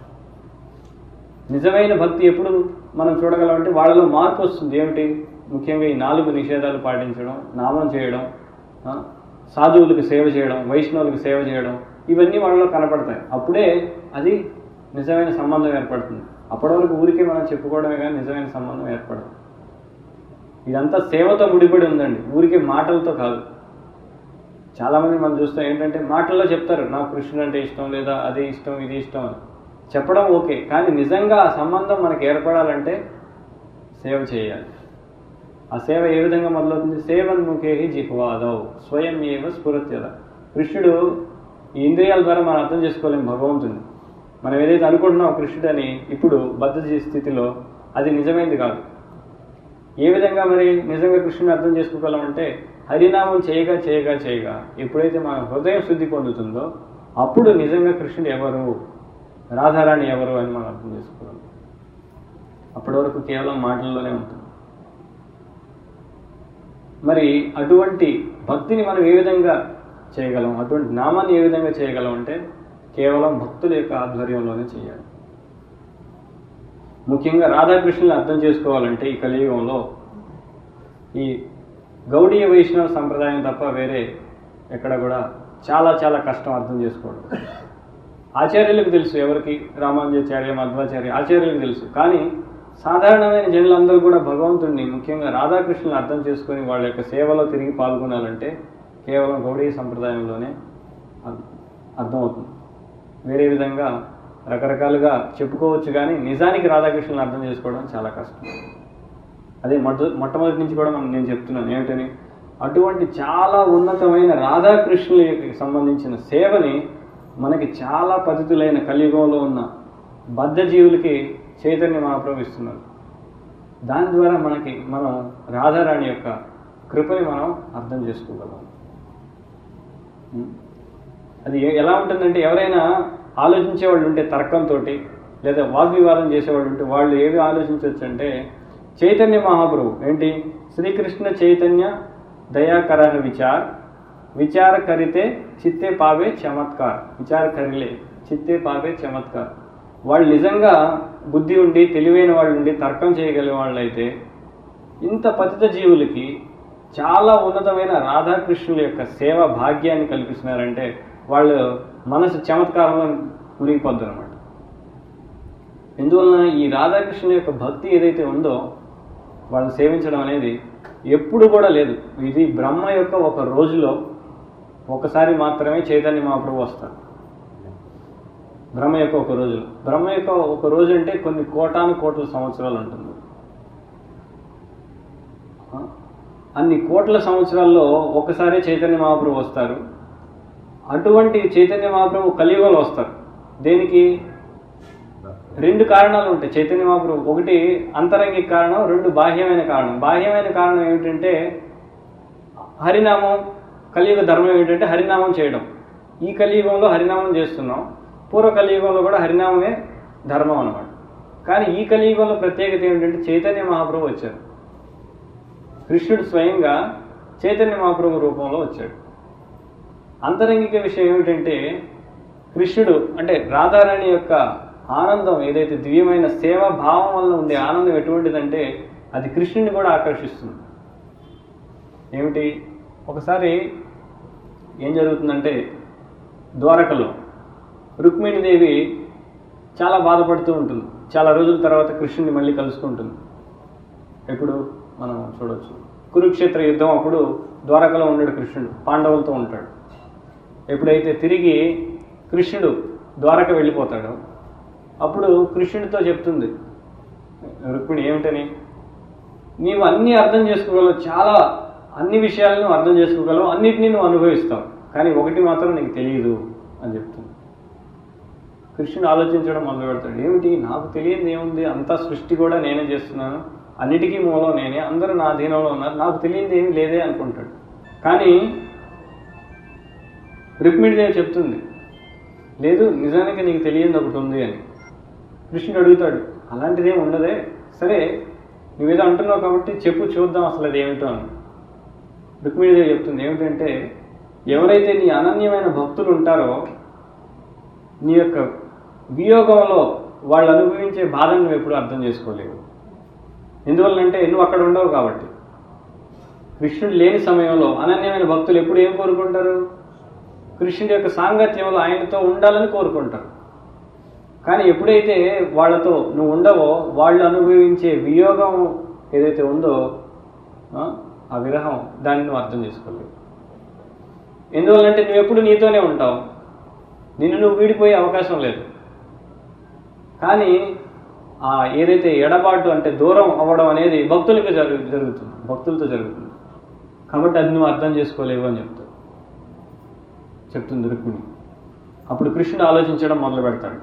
నిజమైన భక్తి ఎప్పుడు మనం చూడగలమంటే వాళ్ళలో మార్పు వస్తుంది ఏమిటి ముఖ్యంగా ఈ నాలుగు నిషేధాలు పాటించడం నామం చేయడం ఆ, సాధువులకు సేవ చేయడం వైష్ణవులకు సేవ చేయడం ఇవన్నీ వాళ్ళలో కనపడతాయి అప్పుడే అది నిజమైన సంబంధం ఏర్పడుతుంది అప్పటి వరకు ఊరికే మనం చెప్పుకోవడమే కానీ నిజమైన సంబంధం ఏర్పడదు ఇదంతా సేవతో ముడిపడి ఉందండి ఊరికే మాటలతో కాదు చాలామంది మనం చూస్తాం ఏంటంటే మాటల్లో చెప్తారు నాకు కృష్ణుడు అంటే ఇష్టం లేదా అది ఇష్టం ఇది ఇష్టం అని చెప్పడం ఓకే కానీ నిజంగా ఆ సంబంధం మనకి ఏర్పడాలంటే సేవ చేయాలి ఆ సేవ ఏ విధంగా మొదలవుతుంది సేవన్ముఖేహి జిహ్వాదవ్ స్వయం ఏవ స్ఫురత్యద కృష్ణుడు ఈ ఇంద్రియాల ద్వారా మనం అర్థం చేసుకోలేము భగవంతుని మనం ఏదైతే అనుకుంటున్నాం కృష్ణుడు అని ఇప్పుడు బద్ధ స్థితిలో అది నిజమైంది కాదు ఏ విధంగా మరి నిజంగా కృష్ణుని అర్థం చేసుకోగలమంటే హరినామం చేయగా చేయగా చేయగా ఎప్పుడైతే మన హృదయం శుద్ధి పొందుతుందో అప్పుడు నిజంగా కృష్ణుడు ఎవరు రాధారాణి ఎవరు అని మనం అర్థం చేసుకోవాలి అప్పటి వరకు కేవలం మాటల్లోనే ఉంటుంది మరి అటువంటి భక్తిని మనం ఏ విధంగా చేయగలం అటువంటి నామాన్ని ఏ విధంగా చేయగలం అంటే కేవలం భక్తుల యొక్క ఆధ్వర్యంలోనే చేయాలి ముఖ్యంగా రాధాకృష్ణుని అర్థం చేసుకోవాలంటే ఈ కలియుగంలో ఈ గౌడీయ వైష్ణవ సంప్రదాయం తప్ప వేరే ఎక్కడ కూడా చాలా చాలా కష్టం అర్థం చేసుకోవడం ఆచార్యులకు తెలుసు ఎవరికి రామానుజాచార్య మధ్వాచార్య ఆచార్యులకు తెలుసు కానీ సాధారణమైన జనులందరూ కూడా భగవంతుడిని ముఖ్యంగా రాధాకృష్ణుని అర్థం చేసుకొని వాళ్ళ యొక్క సేవలో తిరిగి పాల్గొనాలంటే కేవలం గౌడీ సంప్రదాయంలోనే అర్- అర్థమవుతుంది వేరే విధంగా రకరకాలుగా చెప్పుకోవచ్చు కానీ నిజానికి రాధాకృష్ణుని అర్థం చేసుకోవడం చాలా కష్టం అదే మొట్ట మొట్టమొదటి నుంచి కూడా మనం నేను చెప్తున్నాను ఏమిటని అటువంటి చాలా ఉన్నతమైన రాధాకృష్ణులకి సంబంధించిన సేవని మనకి చాలా పద్ధతులైన కలియుగంలో ఉన్న బద్ధ జీవులకి చైతన్య మహాప్రభు ఇస్తున్నారు దాని ద్వారా మనకి మనం రాధారాణి యొక్క కృపని మనం అర్థం చేసుకోగలం ఉం? అది ఎ- ఎలా ఉంటుందంటే ఎవరైనా ఆలోచించే వాళ్ళు ఉంటే తర్కంతో లేదా వాగ్వివాదం చేసేవాళ్ళు ఉంటే వాళ్ళు ఏవి ఆలోచించవచ్చు అంటే చైతన్య మహాప్రభు ఏంటి శ్రీకృష్ణ చైతన్య దయాకర విచార్ విచార కరితే చిత్తే పావే చమత్కార్ విచార కరిలే చిత్తే పావే చమత్కార్ వాళ్ళు నిజంగా బుద్ధి ఉండి తెలివైన వాళ్ళు ఉండి తర్కం చేయగలిగే వాళ్ళు అయితే ఇంత పతిత జీవులకి చాలా ఉన్నతమైన రాధాకృష్ణుల యొక్క సేవ భాగ్యాన్ని కల్పిస్తున్నారంటే వాళ్ళు మనసు చమత్కారంలో మునిగిపోద్ది అనమాట ఎందువలన ఈ రాధాకృష్ణుల యొక్క భక్తి ఏదైతే ఉందో వాళ్ళని సేవించడం అనేది ఎప్పుడు కూడా లేదు ఇది బ్రహ్మ యొక్క ఒక రోజులో ఒకసారి మాత్రమే చైతన్య మహాప్రభు వస్తారు బ్రహ్మ యొక్క ఒక రోజులో బ్రహ్మ యొక్క ఒక రోజు అంటే కొన్ని కోటాను కోట్ల సంవత్సరాలు ఉంటుంది ఆ? అన్ని కోట్ల సంవత్సరాల్లో ఒకసారి చైతన్య మహాప్రభు వస్తారు అటువంటి చైతన్య మహాప్రభు కలియుగంలో వస్తారు దేనికి రెండు కారణాలు ఉంటాయి చైతన్య మహాప్రభు ఒకటి అంతరంగిక కారణం రెండు బాహ్యమైన కారణం బాహ్యమైన కారణం ఏమిటంటే హరినామం కలియుగ ధర్మం ఏమిటంటే హరినామం చేయడం ఈ కలియుగంలో హరినామం చేస్తున్నాం పూర్వ కలియుగంలో కూడా హరినామమే ధర్మం అన్నమాట కానీ ఈ కలియుగంలో ప్రత్యేకత ఏమిటంటే చైతన్య మహాప్రభు వచ్చారు కృష్ణుడు స్వయంగా చైతన్య మహాప్రభు రూపంలో వచ్చాడు అంతరంగిక విషయం ఏమిటంటే కృష్ణుడు అంటే రాధారాణి యొక్క ఆనందం ఏదైతే దివ్యమైన సేవా భావం వల్ల ఉండే ఆనందం ఎటువంటిదంటే అది కృష్ణుని కూడా ఆకర్షిస్తుంది ఏమిటి ఒకసారి ఏం జరుగుతుందంటే ద్వారకలో రుక్మిణీదేవి చాలా బాధపడుతూ ఉంటుంది చాలా రోజుల తర్వాత కృష్ణుని మళ్ళీ కలుసుకుంటుంది ఎప్పుడు మనం చూడొచ్చు కురుక్షేత్ర యుద్ధం అప్పుడు ద్వారకలో ఉన్నాడు కృష్ణుడు పాండవులతో ఉంటాడు ఎప్పుడైతే తిరిగి కృష్ణుడు ద్వారక వెళ్ళిపోతాడో అప్పుడు కృష్ణుడితో చెప్తుంది రుక్మిణి ఏమిటని నీవు అన్ని అర్థం చేసుకోగలవు చాలా అన్ని విషయాలను అర్థం చేసుకోగలవు అన్నిటినీ నువ్వు అనుభవిస్తావు కానీ ఒకటి మాత్రం నీకు తెలియదు అని చెప్తుంది కృష్ణుడు ఆలోచించడం మొదలు పెడతాడు ఏమిటి నాకు తెలియదు ఏముంది అంతా సృష్టి కూడా నేనే చేస్తున్నాను అన్నిటికీ మూలం నేనే అందరూ నా అధీనంలో ఉన్నారు నాకు తెలియదు ఏమీ లేదే అనుకుంటాడు కానీ రుక్మిణిదేవి చెప్తుంది లేదు నిజానికి నీకు తెలియదు ఒకటి ఉంది అని కృష్ణుడు అడుగుతాడు అలాంటిదేం ఉండదే సరే నువ్వేదో అంటున్నావు కాబట్టి చెప్పు చూద్దాం అసలు అది ఏమిటో అని రుక్మిణీదేవి చెప్తుంది ఏమిటంటే ఎవరైతే నీ అనన్యమైన భక్తులు ఉంటారో నీ యొక్క వియోగంలో వాళ్ళు అనుభవించే బాధను నువ్వు ఎప్పుడు అర్థం చేసుకోలేవు ఎందువల్లంటే నువ్వు అక్కడ ఉండవు కాబట్టి కృష్ణుడు లేని సమయంలో అనన్యమైన భక్తులు ఎప్పుడు ఏం కోరుకుంటారు కృష్ణుడి యొక్క సాంగత్యంలో ఆయనతో ఉండాలని కోరుకుంటారు కానీ ఎప్పుడైతే వాళ్ళతో నువ్వు ఉండవో వాళ్ళు అనుభవించే వియోగం ఏదైతే ఉందో ఆ, ఆ విరహం దాన్ని నువ్వు అర్థం చేసుకోలేవు ఎందువల్లంటే నువ్వు ఎప్పుడు నీతోనే ఉంటావు నిన్ను నువ్వు వీడిపోయే అవకాశం లేదు కానీ ఆ ఏదైతే ఎడబాటు అంటే దూరం అవ్వడం అనేది భక్తులకు జరుగు జరుగుతుంది భక్తులతో జరుగుతుంది కాబట్టి అది నువ్వు అర్థం చేసుకోలేవు అని చెప్తాడు చెప్తుంది రుక్మిణి అప్పుడు కృష్ణుడు ఆలోచించడం మొదలు పెడతాడు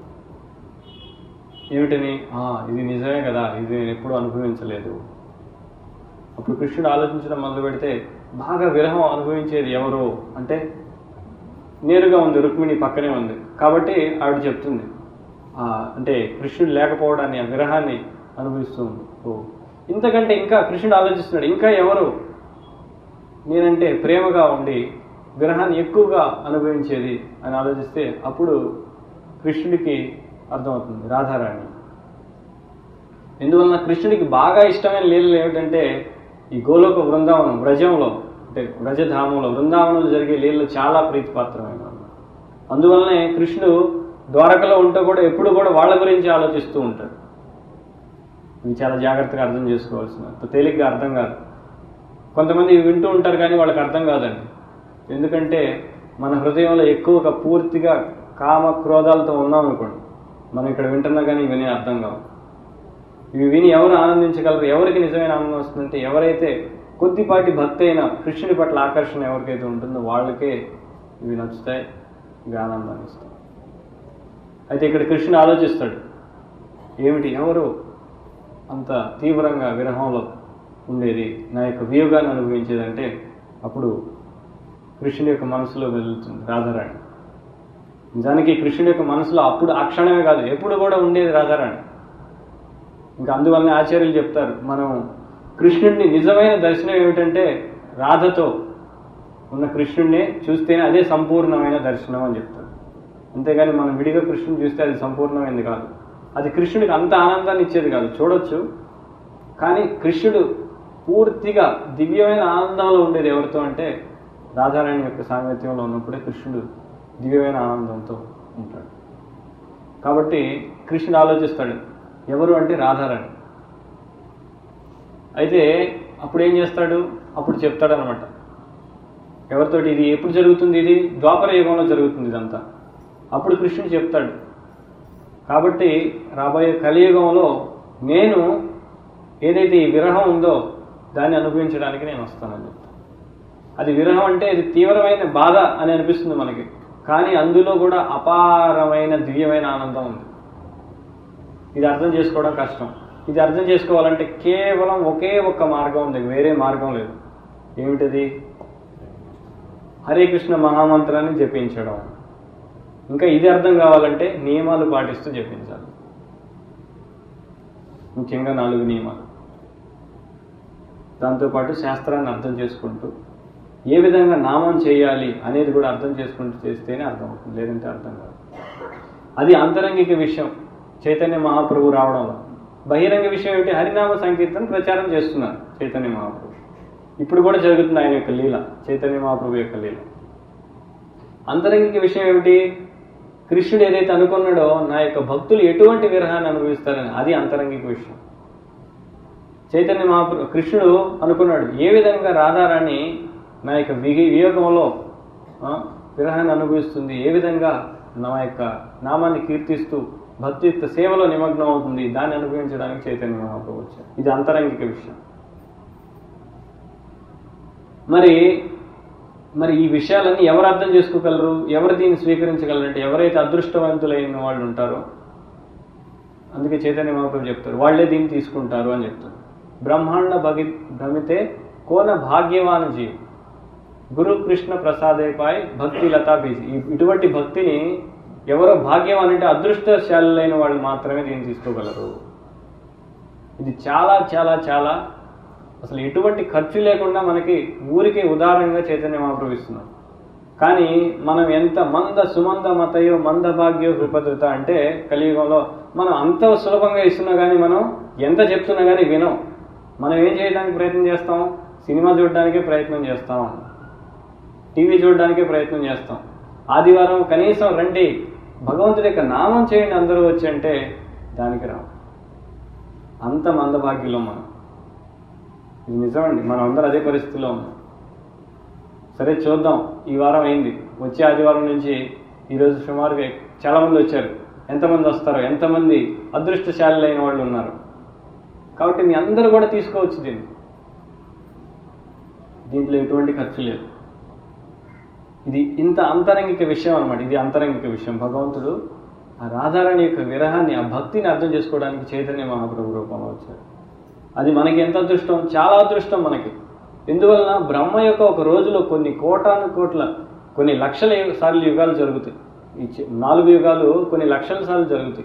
ఏమిటని "ఆ, ఇది నిజమే కదా ఇది నేను ఎప్పుడూ అనుభవించలేదు అప్పుడు కృష్ణుడు ఆలోచించడం మొదలు పెడితే బాగా విరహం అనుభవించేది ఎవరు అంటే నేరుగా ఉంది రుక్మిణి పక్కనే ఉంది కాబట్టి ఆవిడ చెప్తుంది "ఆ, అంటే కృష్ణుడు లేకపోవడాన్ని ఆ విరహాన్ని అనుభవిస్తూ ఉంది ఓ ఇంతకంటే ఇంకా కృష్ణుడు ఆలోచిస్తున్నాడు ఇంకా ఎవరు నేనంటే ప్రేమగా ఉండి విరహాన్ని ఎక్కువగా అనుభవించేది అని ఆలోచిస్తే అప్పుడు కృష్ణుడికి అర్థమవుతుంది రాధారాణి ఎందువలన కృష్ణుడికి బాగా ఇష్టమైన లీలలు ఏమిటంటే ఈ గోలోక బృందావనం వ్రజంలో అంటే వ్రజధామంలో బృందావనంలో జరిగే లీలలు చాలా ప్రీతిపాత్రమైనవి అందువల్లనే కృష్ణుడు ద్వారకలో ఉంటూ కూడా ఎప్పుడు కూడా వాళ్ళ గురించి ఆలోచిస్తూ ఉంటాడు ఇవి చాలా జాగ్రత్తగా అర్థం చేసుకోవాల్సిన అంత తేలిగ్గా అర్థం కాదు కొంతమంది ఇవి వింటూ ఉంటారు కానీ వాళ్ళకి అర్థం కాదండి ఎందుకంటే మన హృదయంలో ఎక్కువగా పూర్తిగా కామ క్రోధాలతో ఉన్నాం అనుకోండి మనం ఇక్కడ వింటున్నా కానీ ఇవన్నీ అర్థం కావు ఇవి విని ఎవరు ఆనందించగలరు ఎవరికి నిజమైన ఆనందం వస్తుందంటే ఎవరైతే కొద్దిపాటి భక్తి అయిన కృష్ణుడి పట్ల ఆకర్షణ ఎవరికైతే ఉంటుందో వాళ్ళకే ఇవి నచ్చుతాయి ఇవి ఆనందాన్ని ఇస్తాయి అయితే ఇక్కడ కృష్ణుడు ఆలోచిస్తాడు ఏమిటి ఎవరు అంత తీవ్రంగా విరహంలో ఉండేది నా యొక్క వియోగాన్ని అనుభవించేదంటే అప్పుడు కృష్ణుడి యొక్క మనసులో వెళ్తుంది రాధారాణి నిజానికి కృష్ణుడి యొక్క మనసులో అప్పుడు ఆ క్షణమే కాదు ఎప్పుడు కూడా ఉండేది రాధారాణి ఇంకా అందువల్లనే ఆచార్యులు చెప్తారు మనం కృష్ణుడిని నిజమైన దర్శనం ఏమిటంటే రాధతో ఉన్న కృష్ణుడిని చూస్తేనే అదే సంపూర్ణమైన దర్శనం అని చెప్తారు అంతేగాని మనం విడిగా కృష్ణుని చూస్తే అది సంపూర్ణమైనది కాదు అది కృష్ణుడికి అంత ఆనందాన్ని ఇచ్చేది కాదు చూడొచ్చు కానీ కృష్ణుడు పూర్తిగా దివ్యమైన ఆనందంలో ఉండేది ఎవరితో అంటే రాధారాణి యొక్క సాంగత్యంలో ఉన్నప్పుడే కృష్ణుడు దివ్యమైన ఆనందంతో ఉంటాడు కాబట్టి కృష్ణుడు ఆలోచిస్తాడు ఎవరు అంటే రాధారాణి అయితే అప్పుడు ఏం చేస్తాడు అప్పుడు చెప్తాడు అనమాట ఎవరితోటి ఇది ఎప్పుడు జరుగుతుంది ఇది ద్వాపర యుగంలో జరుగుతుంది ఇదంతా అప్పుడు కృష్ణుడు చెప్తాడు కాబట్టి రాబోయే కలియుగంలో నేను ఏదైతే ఈ విరహం ఉందో దాన్ని అనుభవించడానికి నేను వస్తానని చెప్తాను అది విరహం అంటే ఇది తీవ్రమైన బాధ అని అనిపిస్తుంది మనకి కానీ అందులో కూడా అపారమైన దివ్యమైన ఆనందం ఉంది ఇది అర్థం చేసుకోవడం కష్టం ఇది అర్థం చేసుకోవాలంటే కేవలం ఒకే ఒక్క మార్గం ఉంది వేరే మార్గం లేదు ఏమిటది హరే కృష్ణ మహామంత్రాన్ని జపించడం ఇంకా ఇది అర్థం కావాలంటే నియమాలు పాటిస్తూ జపించాలి ముఖ్యంగా నాలుగు నియమాలు దాంతోపాటు శాస్త్రాన్ని అర్థం చేసుకుంటూ ఏ విధంగా నామం చేయాలి అనేది కూడా అర్థం చేసుకుంటూ చేస్తేనే అర్థం అవుతుంది లేదంటే అర్థం కాదు అది అంతరంగిక విషయం చైతన్య మహాప్రభు రావడంలో బహిరంగ విషయం ఏమిటి హరినామ సంకీర్తన ప్రచారం చేస్తున్నారు చైతన్య మహాప్రభు ఇప్పుడు కూడా జరుగుతుంది ఆయన యొక్క లీల చైతన్య మహాప్రభు యొక్క లీల అంతరంగిక విషయం ఏమిటి కృష్ణుడు ఏదైతే అనుకున్నాడో నా యొక్క భక్తులు ఎటువంటి విరహాన్ని అనుభవిస్తారని అది అంతరంగిక విషయం చైతన్య మహాప్రభు కృష్ణుడు అనుకున్నాడు ఏ విధంగా రాధారాణి నా యొక్క విగి వియోగంలో ఆ, విరహాన్ని అనుభవిస్తుంది ఏ విధంగా నా యొక్క నామాన్ని కీర్తిస్తూ భక్తియుక్త సేవలో నిమగ్నం అవుతుంది దాన్ని అనుభవించడానికి చైతన్య మహాప్రభు వచ్చారు ఇది అంతరంగిక విషయం మరి మరి ఈ విషయాలన్నీ ఎవరు అర్థం చేసుకోగలరు ఎవరు దీన్ని స్వీకరించగలరు అంటే ఎవరైతే అదృష్టవంతులైన వాళ్ళు ఉంటారో అందుకే చైతన్య మహాప్రభు చెప్తారు వాళ్ళే దీన్ని తీసుకుంటారు అని చెప్తారు బ్రహ్మాండ భగి భ్రమితే కోన భాగ్యవాన జీవి గురు కృష్ణ ప్రసాదేపాయ్ భక్తి లతా బీజీ ఈ- ఇటువంటి భక్తిని ఎవరో భాగ్యవాన్ అంటే అదృష్టశాలులైన వాళ్ళు మాత్రమే దీన్ని తీసుకోగలరు ఇది చాలా చాలా చాలా అసలు ఎటువంటి ఖర్చు లేకుండా మనకి ఊరికి ఉదారంగా చైతన్య మహాప్రభు ఇస్తున్నారు కానీ మనం ఎంత మంద సుమంద మతయో మంద భాగ్యో కృపదృత అంటే కలియుగంలో మనం అంత సులభంగా ఇస్తున్నా కానీ మనం ఎంత చెప్తున్నా కానీ వినం మనం ఏం చేయడానికి ప్రయత్నం చేస్తాం సినిమా చూడడానికే ప్రయత్నం చేస్తాం టీవీ చూడడానికే ప్రయత్నం చేస్తాం ఆదివారం కనీసం రండి భగవంతుడి యొక్క నామం చేయండి అందరూ వచ్చి అంటే దానికి రావు అంత మందభాగ్యంలో మనం ఇది నిజమండి మనం అందరూ అదే పరిస్థితిలో ఉన్నాం సరే చూద్దాం ఈ వారం అయింది వచ్చే ఆదివారం నుంచి ఈరోజు సుమారుగా చాలా మంది వచ్చారు ఎంతమంది వస్తారో ఎంతమంది అదృష్టశాలులైన వాళ్ళు ఉన్నారు కాబట్టి మీ అందరూ కూడా తీసుకోవచ్చు దీన్ని దీంట్లో ఎటువంటి ఖర్చు లేదు ఇది ఇంత అంతరంగిక విషయం అన్నమాట ఇది అంతరంగిక విషయం భగవంతుడు ఆ రాధారాణి యొక్క విరహాన్ని ఆ భక్తిని అర్థం చేసుకోవడానికి చైతన్య మహాప్రభు రూపంలో వచ్చారు అది మనకి ఎంత అదృష్టం చాలా అదృష్టం మనకి ఎందువలన బ్రహ్మ యొక్క ఒక రోజులో కొన్ని కోటాను కోట్ల కొన్ని లక్షల యు- సార్లు యుగాలు జరుగుతాయి ఈ చి- నాలుగు యుగాలు కొన్ని లక్షల సార్లు జరుగుతాయి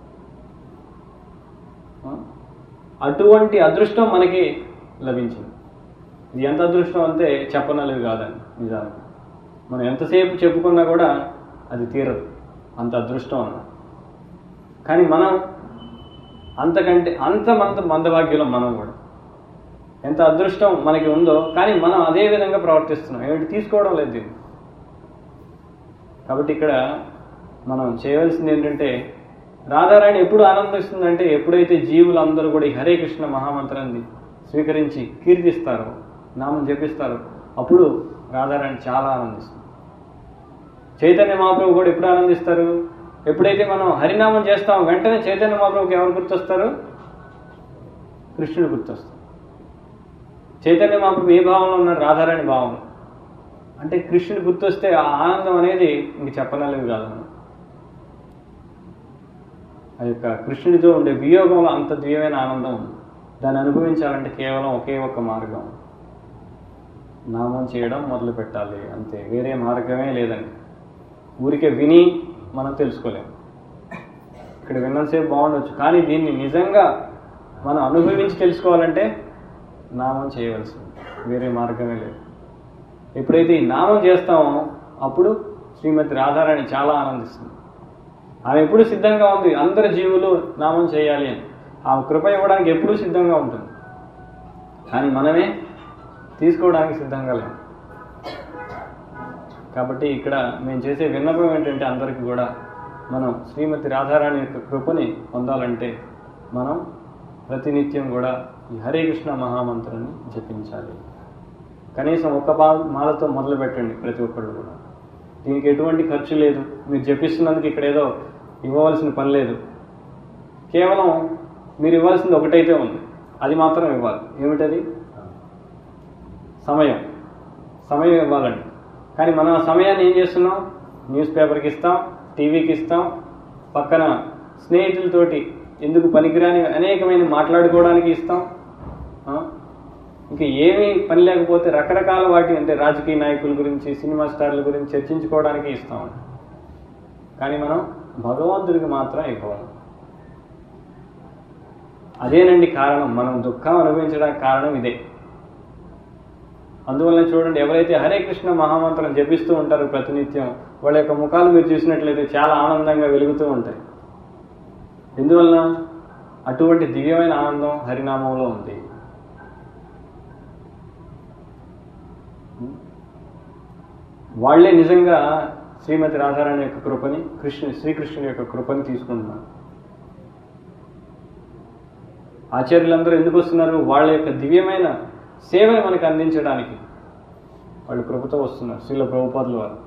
ఆ? అటువంటి అదృష్టం మనకి లభించింది ఇది ఎంత అదృష్టం అంటే చెప్పనలేదు కాదండి నిజానికి మనం ఎంతసేపు చెప్పుకున్నా కూడా అది తీరదు అంత అదృష్టం అన్నమాట కానీ మనం అంతకంటే అంత మంత మందభాగ్యులం మనం కూడా ఎంత అదృష్టం మనకి ఉందో కానీ మనం అదే విధంగా ప్రవర్తిస్తున్నాం ఏమిటి తీసుకోవడం లేదు దీన్ని కాబట్టి ఇక్కడ మనం చేయవలసింది ఏంటంటే రాధారాణి ఎప్పుడు ఆనందిస్తుందంటే ఎప్పుడైతే జీవులందరూ కూడా ఈ హరే కృష్ణ మహామంత్రాన్ని స్వీకరించి కీర్తిస్తారో నామం జపిస్తారో అప్పుడు రాధారాణి చాలా ఆనందిస్తుంది చైతన్య మహాప్రభు కూడా ఎప్పుడు ఆనందిస్తారు ఎప్పుడైతే మనం హరినామం చేస్తాం వెంటనే చైతన్య మహాప్రభుకి ఎవరు గుర్తొస్తారు కృష్ణుడు గుర్తొస్తారు చైతన్య మహాప్రభు ఏ భావంలో ఉన్నారు రాధారాణి భావంలో అంటే కృష్ణుడు గుర్తొస్తే ఆ ఆనందం అనేది ఇంక చెప్పనలేవి కాదు మనం ఆ యొక్క కృష్ణుడితో ఉండే వియోగంలో అంత దివ్యమైన ఆనందం ఉంది దాన్ని అనుభవించాలంటే కేవలం ఒకే ఒక మార్గం నామం చేయడం మొదలు పెట్టాలి అంతే వేరే మార్గమే లేదండి ఊరికే విని మనం తెలుసుకోలేము ఇక్కడ విన్నంతసేపు బాగుండొచ్చు కానీ దీన్ని నిజంగా మనం అనుభవించి తెలుసుకోవాలంటే నామం చేయవలసింది వేరే మార్గమే లేదు ఎప్పుడైతే ఈ నామం చేస్తామో అప్పుడు శ్రీమతి రాధారాణి చాలా ఆనందిస్తుంది ఆమె ఎప్పుడు సిద్ధంగా ఉంది అందరి జీవులు నామం చేయాలి అని ఆమె కృప ఇవ్వడానికి ఎప్పుడూ సిద్ధంగా ఉంటుంది కానీ మనమే తీసుకోవడానికి సిద్ధంగా లేము కాబట్టి ఇక్కడ మేము చేసే విన్నపం ఏంటంటే అందరికీ కూడా మనం శ్రీమతి రాధారాణి యొక్క కృపని పొందాలంటే మనం ప్రతినిత్యం కూడా ఈ హరే కృష్ణ మహామంత్రాన్ని జపించాలి కనీసం ఒక్క పా మాలతో మొదలు పెట్టండి ప్రతి ఒక్కళ్ళు కూడా దీనికి ఎటువంటి ఖర్చు లేదు మీరు జపిస్తున్నందుకు ఇక్కడ ఏదో ఇవ్వవలసిన పని లేదు కేవలం మీరు ఇవ్వాల్సింది ఒకటైతే ఉంది అది మాత్రం ఇవ్వాలి ఏమిటది సమయం సమయం ఇవ్వాలండి కానీ మనం ఆ సమయాన్ని ఏం చేస్తున్నాం న్యూస్ పేపర్కి ఇస్తాం టీవీకి ఇస్తాం పక్కన స్నేహితులతోటి ఎందుకు పనికిరాని అనేకమైన మాట్లాడుకోవడానికి ఇస్తాం ఆ? ఇంకా ఏమీ పని లేకపోతే రకరకాల వాటి అంటే రాజకీయ నాయకుల గురించి సినిమా స్టార్ల గురించి చర్చించుకోవడానికి ఇస్తాం కానీ మనం భగవంతుడికి మాత్రం ఇవ్వము అదేనండి కారణం మనం దుఃఖం అనుభవించడానికి కారణం ఇదే అందువల్ల చూడండి ఎవరైతే హరే కృష్ణ మహామంత్రం జపిస్తూ ఉంటారో ప్రతినిత్యం వాళ్ళ యొక్క ముఖాలు మీరు చూసినట్లయితే చాలా ఆనందంగా వెలుగుతూ ఉంటాయి ఎందువలన అటువంటి దివ్యమైన ఆనందం హరినామంలో ఉంది వాళ్ళే నిజంగా శ్రీమతి రాధారాణి యొక్క కృపని కృష్ణ శ్రీకృష్ణుని యొక్క కృపని తీసుకుంటున్నారు ఆచార్యులందరూ ఎందుకు వస్తున్నారు వాళ్ళ యొక్క దివ్యమైన సేవని మనకు అందించడానికి వాళ్ళు కృపతో వస్తున్నారు శ్రీల ప్రభుపాదుల వారు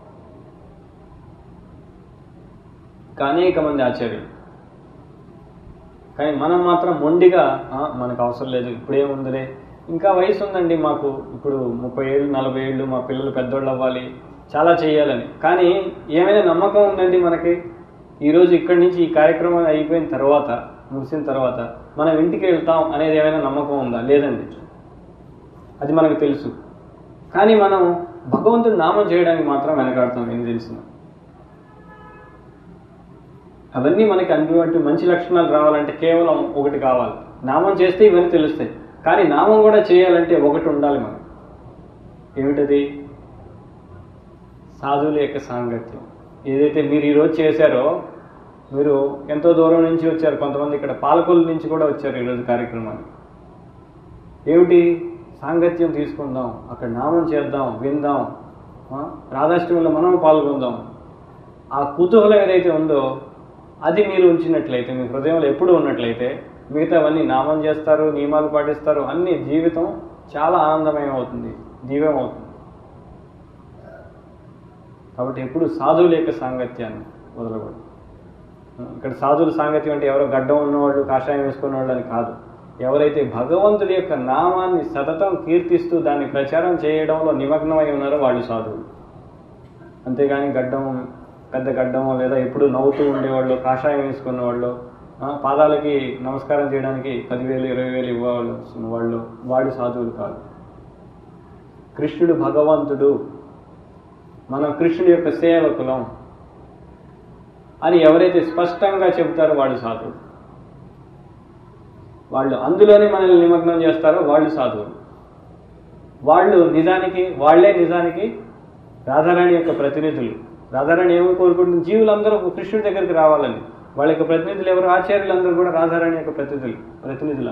ఇంకా అనేక మంది ఆచార్యులు కానీ మనం మాత్రం మొండిగా "ఆ, మనకు అవసరం లేదు ఇప్పుడేముందిలే ఇంకా వయసు ఉందండి మాకు ఇప్పుడు ముప్పై ఏళ్ళు నలభై ఏళ్ళు మా పిల్లలు పెద్దోళ్ళు అవ్వాలి చాలా చేయాలని కానీ ఏమైనా నమ్మకం ఉందండి మనకి ఈరోజు ఇక్కడి నుంచి ఈ కార్యక్రమం అయిపోయిన తర్వాత ముగిసిన తర్వాత మనం ఇంటికి వెళ్తాం అనేది ఏమైనా నమ్మకం ఉందా లేదండి అది మనకు తెలుసు కానీ మనం భగవంతుడి నామం చేయడానికి మాత్రం వెనకాడతాం ఏం తెలిసిన అవన్నీ మనకి అటువంటి మంచి లక్షణాలు రావాలంటే కేవలం ఒకటి కావాలి నామం చేస్తే ఇవన్నీ తెలుస్తాయి కానీ నామం కూడా చేయాలంటే ఒకటి ఉండాలి మనం ఏమిటది సాధువుల యొక్క సాంగత్యం ఏదైతే మీరు ఈరోజు చేశారో మీరు ఎంతో దూరం నుంచి వచ్చారు కొంతమంది ఇక్కడ పాలకొల్లు నుంచి కూడా వచ్చారు ఈరోజు కార్యక్రమానికి ఏమిటి సాంగత్యం తీసుకుందాం అక్కడ నామం చేద్దాం విందాం ఆ? రాధాష్టమిలో మనం పాల్గొందాం ఆ కుతూహలం ఏదైతే ఉందో అది మీరు ఉంచినట్లయితే మీ హృదయంలో ఎప్పుడు ఉన్నట్లయితే మిగతావన్నీ నామం చేస్తారు నియమాలు పాటిస్తారు అన్ని జీవితం చాలా ఆనందమయం అవుతుంది దివ్యం అవుతుంది కాబట్టి ఎప్పుడు సాధువుల యొక్క సాంగత్యాన్ని వదలకూడదు ఇక్కడ సాధువుల సాంగత్యం అంటే ఎవరో గడ్డం ఉన్నవాళ్ళు కాషాయం వేసుకున్న వాళ్ళు అని కాదు ఎవరైతే భగవంతుడి యొక్క నామాన్ని సతతం కీర్తిస్తూ దాన్ని ప్రచారం చేయడంలో నిమగ్నమై ఉన్నారో వాళ్ళు సాధువులు అంతేగాని గడ్డం పెద్ద గడ్డమో లేదా ఎప్పుడు నవ్వుతూ ఉండేవాళ్ళు కాషాయం వేసుకున్న వాళ్ళు ఆ, పాదాలకి నమస్కారం చేయడానికి పదివేలు ఇరవై వేలు ఇవ్వవలసిన వాళ్ళు వాళ్ళు సాధువులు కాదు కృష్ణుడు భగవంతుడు మనం కృష్ణుడి యొక్క సేవకులం అని ఎవరైతే స్పష్టంగా చెబుతారో వాళ్ళు సాధువులు వాళ్ళు అందులోనే మనల్ని నిమగ్నం చేస్తారో వాళ్ళు సాధువులు వాళ్ళు నిజానికి వాళ్ళే నిజానికి రాధారాణి యొక్క ప్రతినిధులు రాధారాణి ఏమో కోరుకుంటుంది జీవులందరూ కృష్ణుడి దగ్గరికి రావాలని వాళ్ళ యొక్క ప్రతినిధులు ఎవరు ఆచార్యులందరూ కూడా రాధారాణి యొక్క ప్రతినిధులు ప్రతినిధులు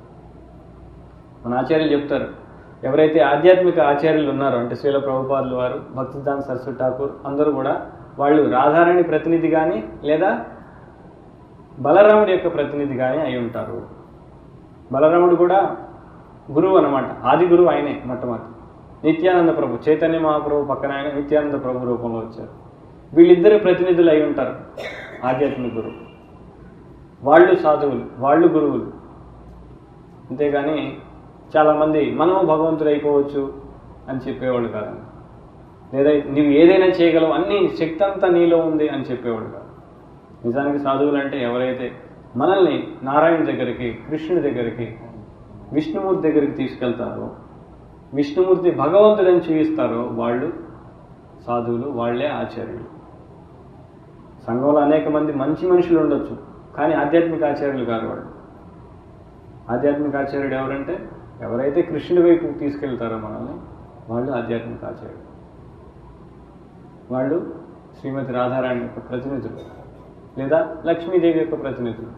మన ఆచార్యులు చెప్తారు ఎవరైతే ఆధ్యాత్మిక ఆచార్యులు ఉన్నారో అంటే శ్రీల ప్రభుపాదులు వారు భక్తిదాన్ సరస్వతి ఠాకూర్ అందరూ కూడా వాళ్ళు రాధారాణి ప్రతినిధి కానీ లేదా బలరాముడి యొక్క ప్రతినిధిగానే అయి ఉంటారు బలరాముడు కూడా గురువు అన్నమాట ఆది గురువు ఆయనే మొట్టమొదటి నిత్యానంద ప్రభు చైతన్య మహాప్రభు పక్కన ఆయన నిత్యానంద ప్రభు రూపంలో వచ్చారు వీళ్ళిద్దరు ప్రతినిధులు అయి ఉంటారు ఆధ్యాత్మిక గురువు వాళ్ళు సాధువులు వాళ్ళు గురువులు అంతేగాని చాలామంది మనము భగవంతుడు అయిపోవచ్చు అని చెప్పేవాళ్ళు కాదండి లేదా నువ్వు ఏదైనా చేయగలవు అన్ని శక్తి అంతా నీలో ఉంది అని చెప్పేవాడు కాదు నిజానికి సాధువులు అంటే ఎవరైతే మనల్ని నారాయణ దగ్గరికి కృష్ణుడి దగ్గరికి విష్ణుమూర్తి దగ్గరికి తీసుకెళ్తారో విష్ణుమూర్తి భగవంతుడని చూపిస్తారో వాళ్ళు సాధువులు వాళ్ళే ఆచార్యులు సంఘంలో అనేక మంది మంచి మనుషులు ఉండొచ్చు కానీ ఆధ్యాత్మిక ఆచార్యులు కాదు వాళ్ళు ఆధ్యాత్మిక ఆచార్యుడు ఎవరంటే ఎవరైతే కృష్ణుడి వైపు తీసుకెళ్తారో మనల్ని వాళ్ళు ఆధ్యాత్మిక ఆచార్యుడు వాళ్ళు శ్రీమతి రాధారాణి యొక్క ప్రతినిధులు లేదా లక్ష్మీదేవి యొక్క ప్రతినిధులు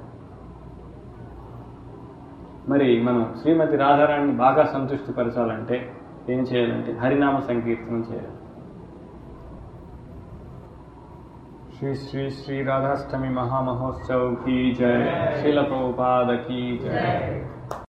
మరి మనం శ్రీమతి రాధారాణిని బాగా సంతృష్టిపరచాలంటే ఏం చేయాలంటే హరినామ సంకీర్తనం చేయాలి శ్రీ శ్రీ శ్రీ రాధాష్టమి మహామహోత్సవ్ కీ జయ శీల ప్రభుపాద కీ జయ